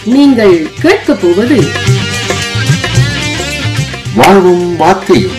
நீங்கள் கேட்கப் போவது வாழ்வும் வார்த்தையும்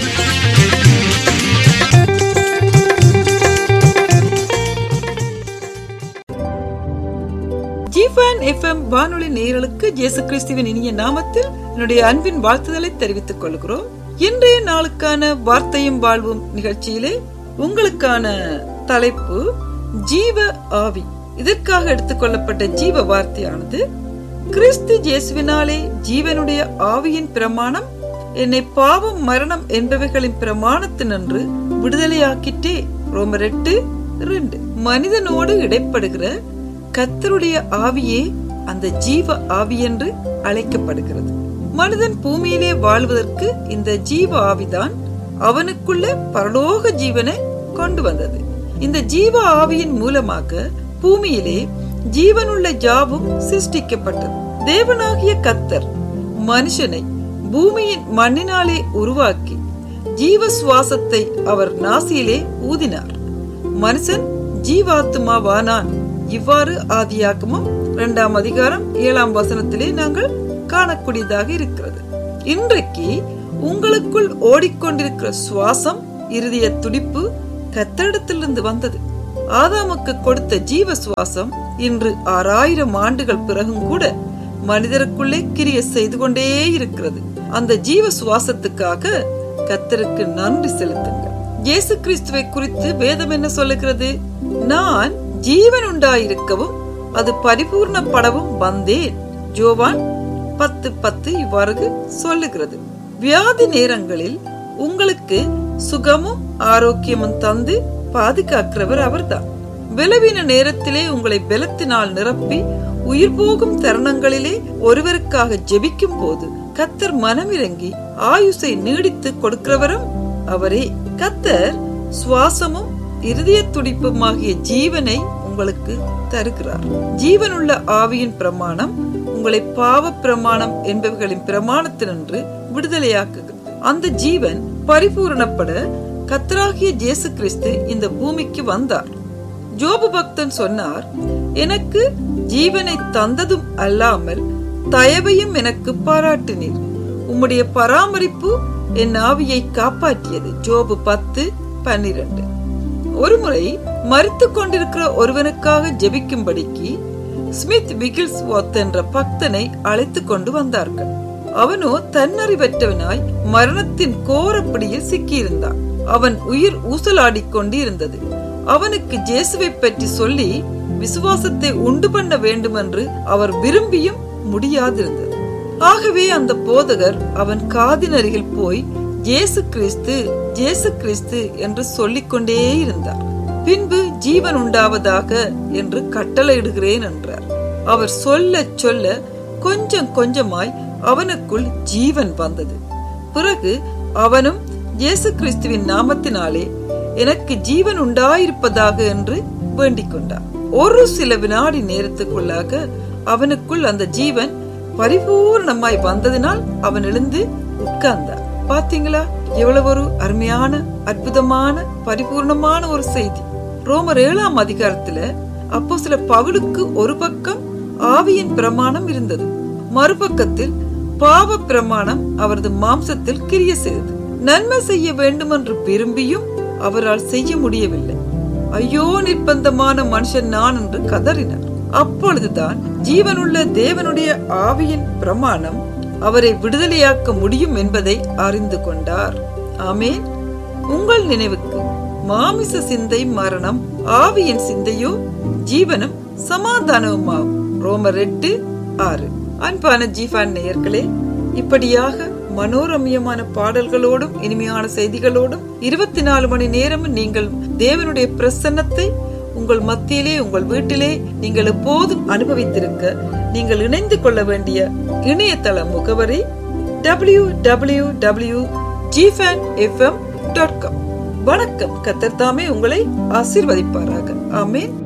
ஜிஃபான் எஃப்எம் வானொலி நேயர்களுக்கு இயேசு கிறிஸ்துவின் இனிய நாமத்தில் என்னுடைய அன்பின் வாழ்த்துதலை தெரிவித்துக் கொள்கிறோம் இன்றைய நாளுக்கான வார்த்தையும் வாழ்வும் நிகழ்ச்சியிலே உங்களுக்கான தலைப்பு ஜீவ ஆவி இதற்காக எடுத்துக்கொள்ளப்பட்ட ஜீவ வார்த்தையானது கிறிஸ்து இயேசுவினாலே ஜீவனுடைய ஆவியின் பிரமாணம் என்னை பாவம் மரணம் என்பவைகளின் பிரமாணத்தினின்று விடுதலையாக்கிட்டே ரோமர் எட்டு ரெண்டு மனிதனோடு இடைப்படுகிற கத்தருடைய ஆவியே அந்த ஜீவ ஆவி என்று அழைக்கப்படுகிறது மனிதன் பூமியிலே வாழ்வதற்கு இந்த ஜீவ ஆவிதான் அவனுக்குள்ள பரலோக ஜீவனை கொண்டு வந்தது இந்த ஜீவ ஆவியின் மூலமாக பூமியிலே ஜீவனுள்ள ஜாவும் சிருஷ்டிக்கப்பட்டது தேவனாகிய கத்தர் மனுஷனை பூமியின் மண்ணினாலே உருவாக்கி ஜீவ சுவாசத்தை அவர் நாசியிலே ஊதினார் மனுஷன் ஜீவாத்துமாவானான் இவ்வாறு ஆதியாகமும் இரண்டாம் அதிகாரம் ஏழாம் வசனத்திலே நாங்கள் காணக்கூடியதாக இருக்கிறது இன்றைக்கு உங்களுக்குள் ஓடிக்கொண்டிருக்கிற சுவாசம் இருதய துடிப்பு கத்தரிடத்திலிருந்து வந்தது ஆதாமுக்கு கொடுத்த ஜீவ சுவாசம் இன்று ஆறாயிரம் ஆண்டுகள் பிறகும் கூட மனிதருக்குள்ளே கிரிய செய்து கொண்டே இருக்கிறது அந்த ஜீவ சுவாசத்துக்காக கத்தருக்கு நன்றி செலுத்துங்கள் இயேசு கிறிஸ்துவை குறித்து வேதம் என்ன சொல்லுகிறது நான் ஜீவன் உண்டாயிருக்கவும் அது பரிபூர்ணப்படவும் வந்தேன் ஜோவான் பத்து பத்து இவ்வாறு சொல்லுகிறது வியாதி நேரங்களில் உங்களுக்கு சுகமும் ஆரோக்கியமும் தந்து பாதுகாக்கிறவர் அவர்தான் பலவீன நேரத்திலே உங்களை பலத்தினால் நிரப்பி உயிர் போகும் தருணங்களிலே ஒருவருக்காக ஜெபிக்கும் போது கத்தர் மனமிறங்கி ஆயுசை நீடித்து கொடுக்கிறவரும் அவரே கத்தர் சுவாசமும் இருதய துடிப்புமாகிய ஜீவனை உங்களுக்கு தருகிறார் ஜீவனுள்ள ஆவியின் பிரமாணம் உங்களை பாவ பிரமாணம் என்பவர்களின் பிரமாணத்தினின்று விடுதலையாக்குகிறது அந்த ஜீவன் பரிபூரணப்பட கத்தராகிய ஜேசு கிறிஸ்து இந்த பூமிக்கு வந்தார் ஜோபு பக்தன் சொன்னார் எனக்கு ஜீவனை தந்ததும் அல்லாமல் தயவையும் எனக்கு பாராட்டினீர் உம்முடைய பராமரிப்பு என் ஆவியை காப்பாற்றியது ஜோபு பத்து பன்னிரண்டு ஒருமுறை மறித்து கொண்டிருக்கிற ஒருவனுக்காக ஜெபிக்கும்படிக்கு ஸ்மித் விகில்ஸ் என்ற பக்தனை அழைத்து கொண்டு வந்தார்கள் அவனோ தன்னறிவற்றவனாய் மரணத்தின் கோரப்படியில் சிக்கியிருந்தான் அவன் உயிர் ஊசலாடிக் கொண்டு இருந்தது அவனுக்கு ஜேசுவை பற்றி சொல்லி விசுவாசத்தை உண்டு பண்ண வேண்டும் என்று அவர் விரும்பியும் முடியாதிருந்தது ஆகவே அந்த போதகர் அவன் காதின் அருகில் போய் ஜேசு கிறிஸ்து ஜேசு கிறிஸ்து என்று சொல்லிக்கொண்டே இருந்தார் பின்பு ஜீவன் உண்டாவதாக என்று கட்டளையிடுகிறேன் என்றார் அவர் சொல்ல சொல்ல கொஞ்சம் கொஞ்சமாய் அவனுக்குள் ஜீவன் வந்தது பிறகு அவனும் இயேசு கிறிஸ்துவின் நாமத்தினாலே எனக்கு ஜீவன் உண்டாயிருப்பதாக என்று வேண்டிக் கொண்டான் ஒரு சில வினாடி நேரத்துக்குள்ளாக அவனுக்குள் அந்த ஜீவன் பரிபூர்ணமாய் வந்ததினால் அவன் எழுந்து உட்கார்ந்தான் பாத்தீங்களா எவ்வளவு ஒரு அருமையான அற்புதமான பரிபூர்ணமான ஒரு செய்தி ரோமர் ஏழாம் அதிகாரத்துல அப்போ சில பவுலுக்கு ஒரு பக்கம் ஆவியின் பிரமாணம் இருந்தது மறுபக்கத்தில் பாவ பிரமாணம் அவரது மாம்சத்தில் கிரிய செய்தது நன்மை செய்ய வேண்டும் என்று விரும்பியும் அவரால் செய்ய முடியவில்லை ஐயோ நிர்பந்தமான மனுஷன் நான் என்று கதறினார் அப்பொழுதுதான் ஜீவனுள்ள தேவனுடைய ஆவியின் பிரமாணம் அவரை விடுதலையாக்க முடியும் என்பதை அறிந்து கொண்டார் ஆமேன் உங்கள் நினைவுக்கு மாமிச சிந்தை மரணம் ஆவியின் சிந்தையோ ஜீவனும் சமாதானவுமாகும் ரோமர் எட்டு ஆறு அன்பான ஜீவான் நேயர்களே இப்படியாக மனோரம்யமான பாடல்களோடும் இனிமையான செய்திகளோடும் இருபத்தி நாலு மணி நேரம் நீங்கள் தேவனுடைய பிரசன்னத்தை உங்கள் மத்தியிலே உங்கள் வீட்டிலே நீங்கள் எப்போதும் அனுபவித்திருக்க நீங்கள் இணைந்து கொள்ள வேண்டிய இணையதள முகவரி டபிள்யூ டபிள்யூ டபிள்யூ ஜிஃபேன் எஃப்எம் டாட் காம் வணக்கம் கத்தர்தாமே உங்களை ஆசீர்வதிப்பாராக ஆமேன்